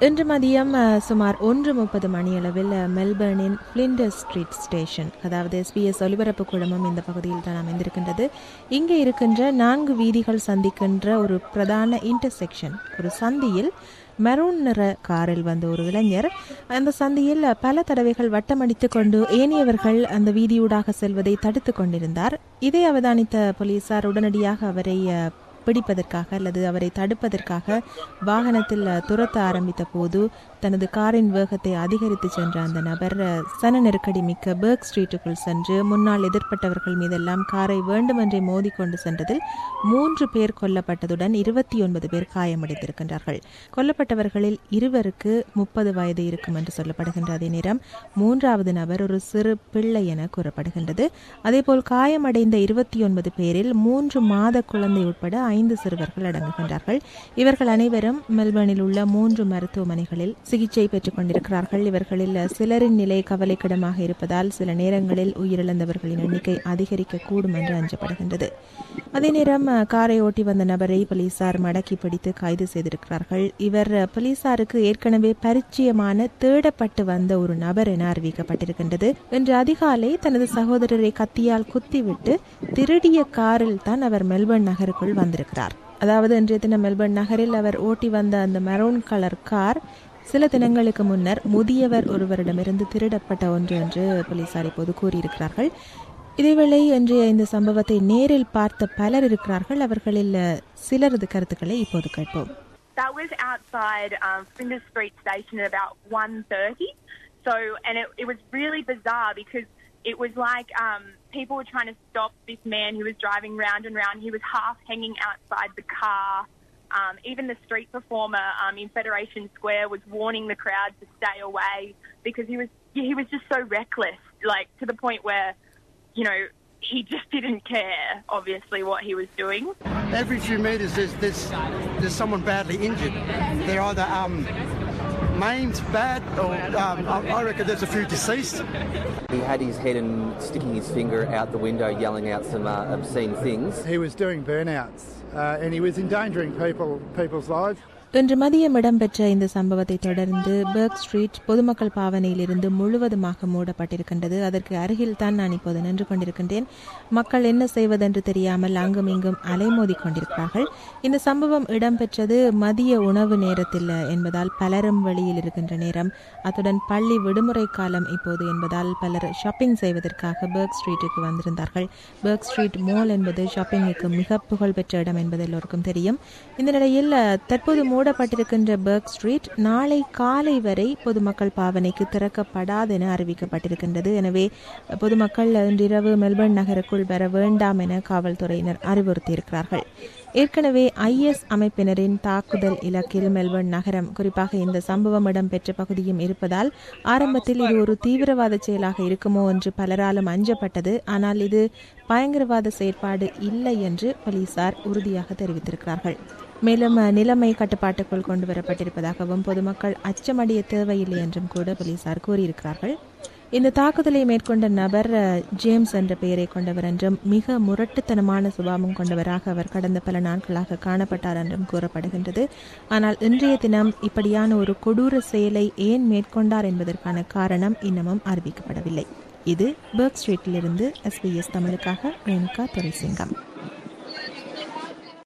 இன்று மதியம் அஹ், சுமார் ஒன்று முப்பது மணியளவில் அஹ், மெல்பர்னின் பிளிண்டர் ஸ்ட்ரீட் ஸ்டேஷன் அதாவது எஸ்பிஎஸ் ஒலிபரப்பு குழுமம் இந்த பகுதியில் தான் அமைந்திருக்கின்றது இங்கே இருக்கின்ற நான்கு வீதிகள் சந்திக்கின்ற ஒரு பிரதான இன்டர்செக்ஷன் ஒரு சந்தியில் மெரூன் நிற காரில் வந்த ஒரு இளைஞர் அந்த சந்தியில் அஹ், பல தடவைகள் வட்டமடித்துக் கொண்டு ஏனையவர்கள் அந்த வீதியூடாக செல்வதை தடுத்துக் கொண்டிருந்தார் இதை அவதானித்த போலீசார் உடனடியாக அவரை அஹ், பிடிப்பதற்காக அல்லது அவரை தடுப்பதற்காக வாகனத்தில் அஹ், துரத்த ஆரம்பித்த போது தனது காரின் வேகத்தை அதிகரித்து சென்ற அந்த நபர் அஹ், சன நெருக்கடி மிக்க பெர்க் ஸ்ட்ரீட்டுக்குள் சென்று முன்னால் எதிர்ப்பட்டவர்கள் மீதெல்லாம் காரை வேண்டுமென்றே மோதிக்கொண்டு சென்றதில் மூன்று பேர் கொல்லப்பட்டதுடன் இருபத்தி ஒன்பது பேர் காயமடைந்திருக்கின்றார்கள் கொல்லப்பட்டவர்களில் இருவருக்கு முப்பது வயது இருக்கும் என்று சொல்லப்படுகின்ற அதே நேரம் மூன்றாவது நபர் ஒரு சிறு பிள்ளை என கூறப்படுகின்றது அதேபோல் காயமடைந்த இருபத்தி ஒன்பது பேரில் மூன்று மாத குழந்தை உட்பட ஐந்து சிறுவர்கள் அடங்குகின்றார்கள் இவர்கள் அனைவரும் மெல்பர்னில் உள்ள மூன்று மருத்துவமனைகளில் சிகிச்சை பெற்றுக் கொண்டிருக்கிறார்கள் இவர்களில் சிலரின் நிலை கவலைக்கிடமாக இருப்பதால் சில நேரங்களில் உயிரிழந்தவர்களின் எண்ணிக்கை அதிகரிக்கக்கூடும் என்று அஞ்சப்படுகின்றது அதே நேரம் அஹ், காரை ஓட்டி வந்த நபரை போலீசார் மடக்கி பிடித்து கைது செய்திருக்கிறார்கள் இவர் அஹ், போலீசாருக்கு ஏற்கனவே பரிச்சயமான தேடப்பட்டு வந்த ஒரு நபர் என அறிவிக்கப்பட்டிருக்கின்றது இன்று அதிகாலை தனது சகோதரரை கத்தியால் குத்திவிட்டு திருடிய காரில் தான் அவர் மெல்பர்ன் நகருக்குள் வந்திருக்கிறார் அதாவது இன்றைய தினம் மெல்பர்ன் நகரில் அவர் ஓட்டி வந்த அந்த மெரூன் கலர் கார் சில தினங்களுக்கு முன்னர் முதியவர் ஒருவரிடமிருந்து திருடப்பட்ட ஒன்று என்று போலீசார் இப்போது கூறியிருக்கிறார்கள் இதேவேளை இன்றைய இந்த சம்பவத்தை நேரில் பார்த்த பலர் இருக்கிறார்கள் அவர்களில் அஹ், சிலரது கருத்துக்களை இப்போது கேட்போம் That was outside um, Flinders Street Station at about 1.30. So, and it, it was really bizarre because it was like um, people were trying to stop this man who was driving round and round. He was half hanging outside the car. Um, even the street performer um, in Federation Square was warning the crowd to stay away because he was he was just so reckless, like to the point where, you know, he just didn't care, obviously, what he was doing. Every few metres, there's, there's, there's someone badly injured. They're either um, maimed bad or um, I, I reckon there's a few deceased. He had his head and sticking his finger out the window, yelling out some uh, obscene things. He was doing burnouts uh, and he was endangering people, people's lives. இன்று மதியம் இடம்பெற்ற இந்த சம்பவத்தை தொடர்ந்து பெர்க் street பொதுமக்கள் பாவனையிலிருந்து முழுவதுமாக மூடப்பட்டிருக்கின்றது அதற்கு அருகில் தான் நான் இப்போது நின்று கொண்டிருக்கின்றேன் மக்கள் என்ன செய்வதென்று தெரியாமல் அங்கும் இங்கும் அலைமோதி கொண்டிருக்கிறார்கள் இந்த சம்பவம் இடம்பெற்றது மதிய உணவு நேரத்தில் என்பதால் பலரும் வெளியில் இருக்கின்ற நேரம் அத்துடன் பள்ளி விடுமுறை காலம் இப்போது என்பதால் பலர் ஷாப்பிங் செய்வதற்காக பெர்க் ஸ்ட்ரீட்டுக்கு வந்திருந்தார்கள் பெர்க் ஸ்ட்ரீட் மால் என்பது ஷாப்பிங்குக்கு மிக புகழ்பெற்ற இடம் என்பது எல்லோருக்கும் தெரியும் இந்த நிலையில் அஹ், தற்போது மூடப்பட்டிருக்கின்ற பெர்க் ஸ்ட்ரீட் நாளை காலை வரை பொதுமக்கள் பாவனைக்கு திறக்கப்படாது என அறிவிக்கப்பட்டிருக்கின்றது எனவே அஹ், பொதுமக்கள் இன்றிரவு மெல்பர்ன் நகருக்குள் வர வேண்டாம் என காவல்துறையினர் அறிவுறுத்தியிருக்கிறார்கள் ஏற்கனவே ஐஎஸ் அமைப்பினரின் தாக்குதல் இலக்கில் மெல்பர்ன் நகரம் குறிப்பாக இந்த சம்பவம் இடம்பெற்ற பகுதியும் இருப்பதால் ஆரம்பத்தில் இது ஒரு தீவிரவாத செயலாக இருக்குமோ என்று பலராலும் அஞ்சப்பட்டது ஆனால் இது பயங்கரவாத செயற்பாடு இல்லை என்று போலீசார் உறுதியாக தெரிவித்திருக்கிறார்கள் மேலும் அஹ், நிலைமை கட்டுப்பாட்டுக்குள் கொண்டு வரப்பட்டிருப்பதாகவும் பொதுமக்கள் அச்சமடைய தேவையில்லை என்றும் கூட போலீசார் கூறியிருக்கிறார்கள் இந்த தாக்குதலை மேற்கொண்ட நபர் அஹ், ஜேம்ஸ் என்ற பெயரை கொண்டவர் என்றும் மிக முரட்டுத்தனமான சுபாவம் கொண்டவராக அவர் கடந்த பல நாட்களாக காணப்பட்டார் என்றும் கூறப்படுகின்றது ஆனால் இன்றைய தினம் இப்படியான ஒரு கொடூர செயலை ஏன் மேற்கொண்டார் என்பதற்கான காரணம் இன்னமும் அறிவிக்கப்படவில்லை இது பெர்க் ஸ்ட்ரீட்டிலிருந்து எஸ்பிஎஸ் தமிழுக்காக ரேணுகா துரைசிங்கம்